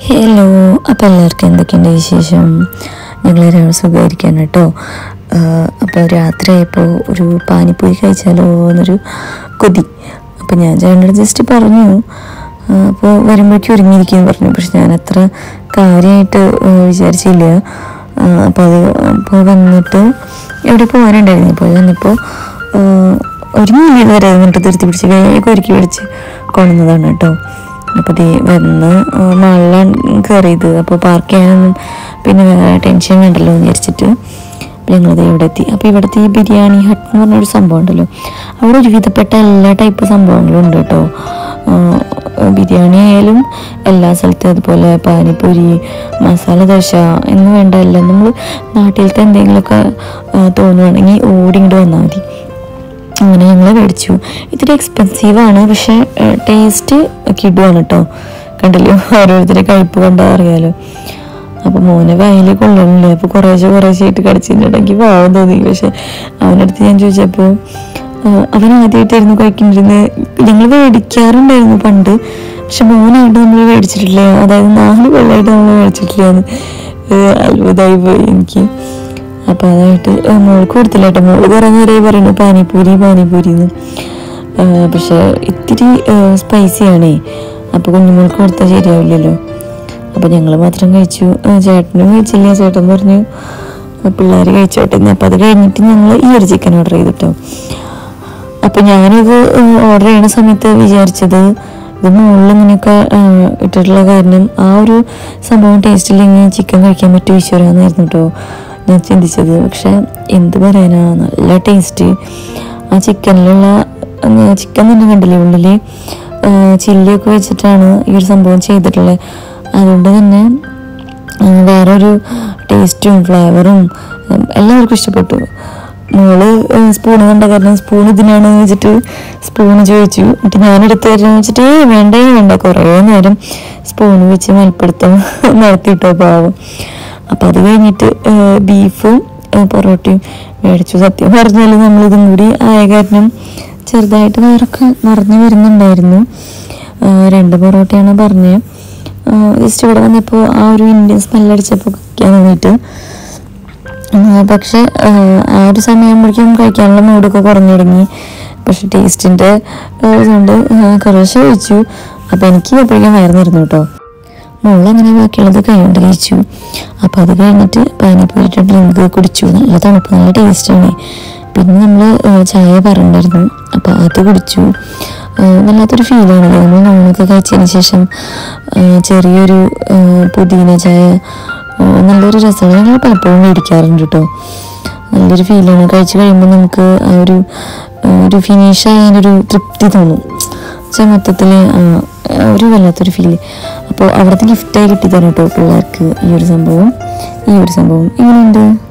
hello അപ്പോൾ എല്ലാവർക്കും എന്തൊക്കെയുണ്ട് വിശേഷം ഞങ്ങളൊരാൾ സുഖമായിരിക്കാൻ കേട്ടോ അപ്പോൾ രാത്രിയായപ്പോൾ ഒരു പാനിപ്പൂരി കഴിച്ചാലോ എന്നൊരു കൊതി അപ്പോൾ ഞാൻ ചേട്ടനോട് ജസ്റ്റ് പറഞ്ഞു അപ്പോൾ വരുമ്പോഴേക്കും ഒരുങ്ങിയിരിക്കുമെന്ന് പറഞ്ഞു പക്ഷെ ഞാൻ അത്ര കാര്യമായിട്ട് വിചാരിച്ചില്ല അപ്പോൾ അത് അപ്പോൾ വന്നിട്ട് എവിടെ പോകാനുണ്ടായിരുന്നു അപ്പോൾ വന്നപ്പോൾ ഒരുങ്ങി വരെ എന്നിട്ട് തിരുത്തി പിടിച്ച് വേഗം ഒരുക്കി പിടിച്ച് കൊണ്ടുവന്നതാണ് കേട്ടോ അപ്പോൾ ദേ വന്ന് മഴ കയറിയത് അപ്പോൾ പാർക്ക് ചെയ്യാനൊന്നും പിന്നെ വേറെ ടെൻഷൻ വേണ്ടല്ലോ എന്ന് വിചാരിച്ചിട്ട് ഞങ്ങളത് ഇവിടെ എത്തി അപ്പോൾ ഇവിടുത്തെ ഈ ബിരിയാണി ഹട്ട് എന്ന് പറഞ്ഞൊരു സംഭവം ഉണ്ടല്ലോ അവിടെ ഒരുവിധപ്പെട്ട എല്ലാ ടൈപ്പ് സംഭവങ്ങളും ഉണ്ട് കേട്ടോ ബിരിയാണി ആയാലും എല്ലാ സ്ഥലത്തും അതുപോലെ പാനിപ്പൂരി മസാല ദോശ എന്ന് വേണ്ട എല്ലാം നമ്മൾ നാട്ടിലത്തെ എന്തെങ്കിലുമൊക്കെ തോന്നുവാണെങ്കിൽ ഓടി ഇങ്ങോട്ട് വന്നാൽ മതി അങ്ങനെ ഞങ്ങൾ മേടിച്ചു ഇത്തിരി എക്സ്പെൻസീവ് ആണ് പക്ഷെ ടേസ്റ്റ് കിടുവാണ് കേട്ടോ കണ്ടില്ലോ ഓരോരുത്തരെ കഴിപ്പ് കണ്ടാൽ അറിയാലോ അപ്പോൾ മോനെ വായിൽ കൊള്ളണില്ല അപ്പോൾ കുറേശ്ശെ കുറേശ്ശെ ആയിട്ട് കടിച്ചിട്ടുണ്ടെങ്കിൽ പാവം തോന്നി പക്ഷെ അവനടുത്ത് ഞാൻ ചോദിച്ചപ്പോൾ അവൻ ആദ്യമായിട്ടായിരുന്നു കഴിക്കേണ്ടിരുന്നത് ഞങ്ങൾ മേടിക്കാറുണ്ടായിരുന്നു പണ്ട് പക്ഷെ മോനായിട്ട് നമ്മൾ മേടിച്ചിട്ടില്ല അതായത് നാല് കൊല്ലമായിട്ട് നമ്മൾ മേടിച്ചിട്ടില്ല എന്ന് അത്ഭുതമായി പോയി എനിക്ക് അപ്പോൾ അതായിട്ട് മോൾക്ക് കൊടുത്തില്ല കേട്ടോ മോള് കുറേ നേരമായി പറയുന്നു പാനിപ്പൂരി പാനിപ്പൂരി എന്ന് പക്ഷെ ഇത്തിരി സ്പൈസിയാണേ അപ്പോൾ കുഞ്ഞുമോൾക്ക് കൊടുത്താൽ ശരിയാവില്ലല്ലോ അപ്പോൾ ഞങ്ങൾ മാത്രം കഴിച്ചു ചേട്ടനും കഴിച്ചില്ല ചേട്ടൻ പറഞ്ഞു പിള്ളേർ കഴിച്ചോട്ടെ എന്ന് അപ്പോൾ അത് കഴിഞ്ഞിട്ട് ഞങ്ങൾ ഈ ഒരു ചിക്കൻ ഓർഡർ ചെയ്തിട്ടോ അപ്പോൾ ഞാനിത് ഓർഡർ ചെയ്യുന്ന സമയത്ത് വിചാരിച്ചത് ഇത് മുകളിൽ ഇങ്ങനെയൊക്കെ ഇട്ടിട്ടുള്ള കാരണം ആ ഒരു സംഭവം ടേസ്റ്റ് ഇല്ലെങ്കിൽ ചിക്കൻ കഴിക്കാൻ പറ്റുമോ ഈശ്വരാന്നായിരുന്നു കേട്ടോ ഞാൻ ചിന്തിച്ചത് പക്ഷെ എന്ത് പറയാനാ നല്ല ടേസ്റ്റ് ആ ചിക്കനിലുള്ള ചിക്കൻ തന്നെ കണ്ടില്ലേ ഉള്ളിൽ ചില്ലിയൊക്കെ വെച്ചിട്ടാണ് ഈ ഒരു സംഭവം ചെയ്തിട്ടുള്ളത് അതുകൊണ്ട് തന്നെ വേറൊരു ടേസ്റ്റും ഫ്ലേവറും എല്ലാവർക്കും ഇഷ്ടപ്പെട്ടു മോള് സ്പൂൺ കണ്ട കാരണം സ്പൂൺ ഇതിനാണെന്ന് വെച്ചിട്ട് സ്പൂൺ ചോദിച്ചു എന്നിട്ട് ഞാൻ എടുത്തു തരാന്ന് വെച്ചിട്ട് ഏ വേണ്ടേ വേണ്ട കുറേ നേരം സ്പൂൺ വെച്ച് മൽപ്പിടുത്തം നടത്തിയിട്ടോ പാവം അപ്പം അത് കഴിഞ്ഞിട്ട് ബീഫും പൊറോട്ടയും മേടിച്ചു സത്യം പറഞ്ഞാൽ നമ്മളിതും കൂടി ആയ കാരണം ചെറുതായിട്ട് വയറൊക്കെ നിറഞ്ഞു വരുന്നുണ്ടായിരുന്നു രണ്ട് പൊറോട്ടയാണ് പറഞ്ഞത് ജസ്റ്റ് ഇവിടെ വന്നപ്പോൾ ആ ഒരു ഇന്ത്യൻ സ്മെല്ലടിച്ചപ്പോൾ കഴിക്കാൻ വേണ്ടിയിട്ട് പക്ഷെ ആ ഒരു സമയമാകുമ്പോഴേക്കും കഴിക്കാനുള്ള മൂടൊക്കെ കുറഞ്ഞു തുടങ്ങി പക്ഷെ ടേസ്റ്റിൻ്റെ ഇതുകൊണ്ട് കുറേശ്ശെ കഴിച്ചു അപ്പോൾ എനിക്ക് എപ്പോഴേക്കും വയറുന്നിരുന്നു കേട്ടോ മോളങ്ങനെ ബാക്കിയുള്ളത് കൈകൊണ്ട് കഴിച്ചു അപ്പോൾ അത് കഴിഞ്ഞിട്ട് പാനിപ്പൂരിട്ട് ഡ്രിങ്ക് കുടിച്ചു നല്ല തണുപ്പ് നല്ല ടേസ്റ്റാണ് പിന്നെ നമ്മൾ ചായ പറഞ്ഞിരുന്നു അപ്പോൾ അത് കുടിച്ചു വല്ലാത്തൊരു ഫീലാണ് നമ്മൾ നോണൊക്കെ കഴിച്ചതിന് ശേഷം ചെറിയൊരു പുതിന ചായ നല്ലൊരു രസമാണ് ഞങ്ങൾ പലപ്പോഴും മേടിക്കാറുണ്ട് കേട്ടോ നല്ലൊരു ഫീലാണ് കഴിച്ചു കഴിയുമ്പോൾ നമുക്ക് ആ ഒരു ഒരു ഫിനിഷ് ആയതിനൊരു തൃപ്തി തോന്നും വെച്ചാൽ മൊത്തത്തിൽ ഒരു വല്ലാത്തൊരു ഫീല് അപ്പോൾ അവിടുത്തെ ഗിഫ്റ്റായി കിട്ടി തരാം കേട്ടോ പിള്ളേർക്ക് ഈ ഒരു സംഭവം ഈ ഒരു സംഭവം എങ്ങനെയുണ്ട്